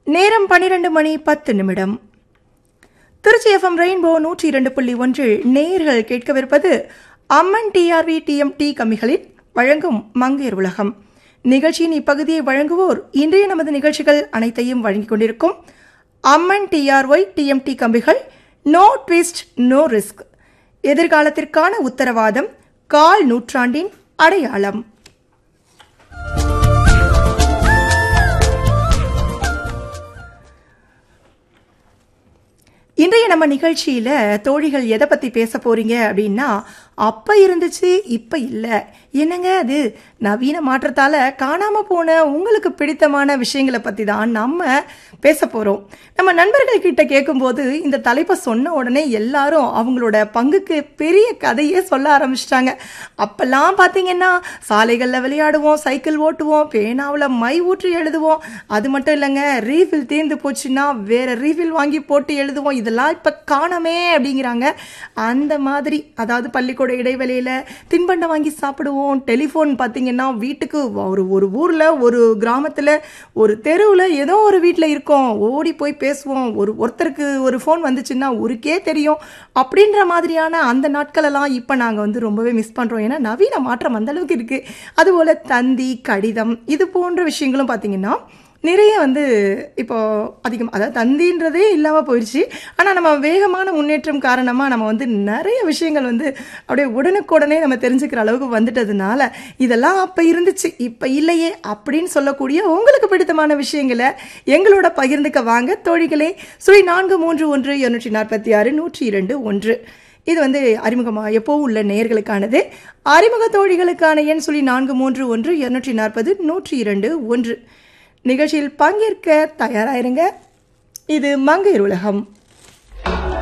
நேரம் பன்னிரண்டு மணி பத்து நிமிடம் திருச்சி எஃப்எம் ரெயின்போ நூற்றி இரண்டு புள்ளி ஒன்றில் நேயர்கள் கேட்கவிருப்பது அம்மன் டிஆர்வி டிஎம்டி கம்மிகளில் வழங்கும் மங்கையர் உலகம் நிகழ்ச்சியின் இப்பகுதியை வழங்குவோர் இன்றைய நமது நிகழ்ச்சிகள் அனைத்தையும் வழங்கிக் கொண்டிருக்கும் அம்மன் டிஆர்ஒய் டிஎம்டி கம்பிகள் நோ ட்விஸ்ட் நோ ரிஸ்க் எதிர்காலத்திற்கான உத்தரவாதம் கால் நூற்றாண்டின் அடையாளம் இன்றைய நம்ம நிகழ்ச்சியில் தோழிகள் எதை பற்றி பேச போறீங்க அப்படின்னா அப்போ இருந்துச்சு இப்போ இல்லை என்னங்க அது நவீன மாற்றத்தால் காணாமல் போன உங்களுக்கு பிடித்தமான விஷயங்களை பற்றி தான் நம்ம பேச போகிறோம் நம்ம நண்பர்கள் கிட்ட கேட்கும்போது இந்த தலைப்பை சொன்ன உடனே எல்லாரும் அவங்களோட பங்குக்கு பெரிய கதையே சொல்ல ஆரம்பிச்சிட்டாங்க அப்பெல்லாம் பார்த்தீங்கன்னா சாலைகளில் விளையாடுவோம் சைக்கிள் ஓட்டுவோம் பேனாவில் மை ஊற்றி எழுதுவோம் அது மட்டும் இல்லைங்க ரீஃபில் தீர்ந்து போச்சுன்னா வேற ரீஃபில் வாங்கி போட்டு எழுதுவோம் இதெல்லாம் இப்போ காணமே அப்படிங்கிறாங்க அந்த மாதிரி அதாவது பள்ளிக்கூட இடைவெளியில் தின்பண்டம் வாங்கி சாப்பிடுவோம் டெலிஃபோன் பார்த்தீங்கன்னா வீட்டுக்கு ஒரு ஒரு ஊரில் ஒரு கிராமத்தில் ஒரு தெருவில் ஏதோ ஒரு வீட்டில் இருக்கோம் ஓடி போய் பேசுவோம் ஒரு ஒருத்தருக்கு ஒரு ஃபோன் வந்துச்சுன்னா ஊருக்கே தெரியும் அப்படின்ற மாதிரியான அந்த நாட்களெல்லாம் இப்போ நாங்கள் வந்து ரொம்பவே மிஸ் பண்ணுறோம் ஏன்னா நவீன மாற்றம் அந்த அளவுக்கு இருக்குது அதுபோல் தந்தி கடிதம் இது போன்ற விஷயங்களும் பார்த்தீங்கன்னா நிறைய வந்து இப்போ அதிகம் அதாவது தந்தின்றதே இல்லாமல் போயிடுச்சு ஆனால் நம்ம வேகமான முன்னேற்றம் காரணமாக நம்ம வந்து நிறைய விஷயங்கள் வந்து அப்படியே உடனுக்குடனே நம்ம தெரிஞ்சுக்கிற அளவுக்கு வந்துட்டதுனால இதெல்லாம் அப்போ இருந்துச்சு இப்போ இல்லையே அப்படின்னு சொல்லக்கூடிய உங்களுக்கு பிடித்தமான விஷயங்களை எங்களோட பகிர்ந்துக்க வாங்க தோழிகளே சுழி நான்கு மூன்று ஒன்று இருநூற்றி நாற்பத்தி ஆறு நூற்றி இரண்டு ஒன்று இது வந்து அறிமுகமாக எப்போவும் உள்ள நேர்களுக்கானது அறிமுக தோழிகளுக்கான எண் சொல்லி நான்கு மூன்று ஒன்று இருநூற்றி நாற்பது நூற்றி இரண்டு ஒன்று நிகழ்ச்சியில் பங்கேற்க தயாராயிருங்க இது மங்கையர் உலகம்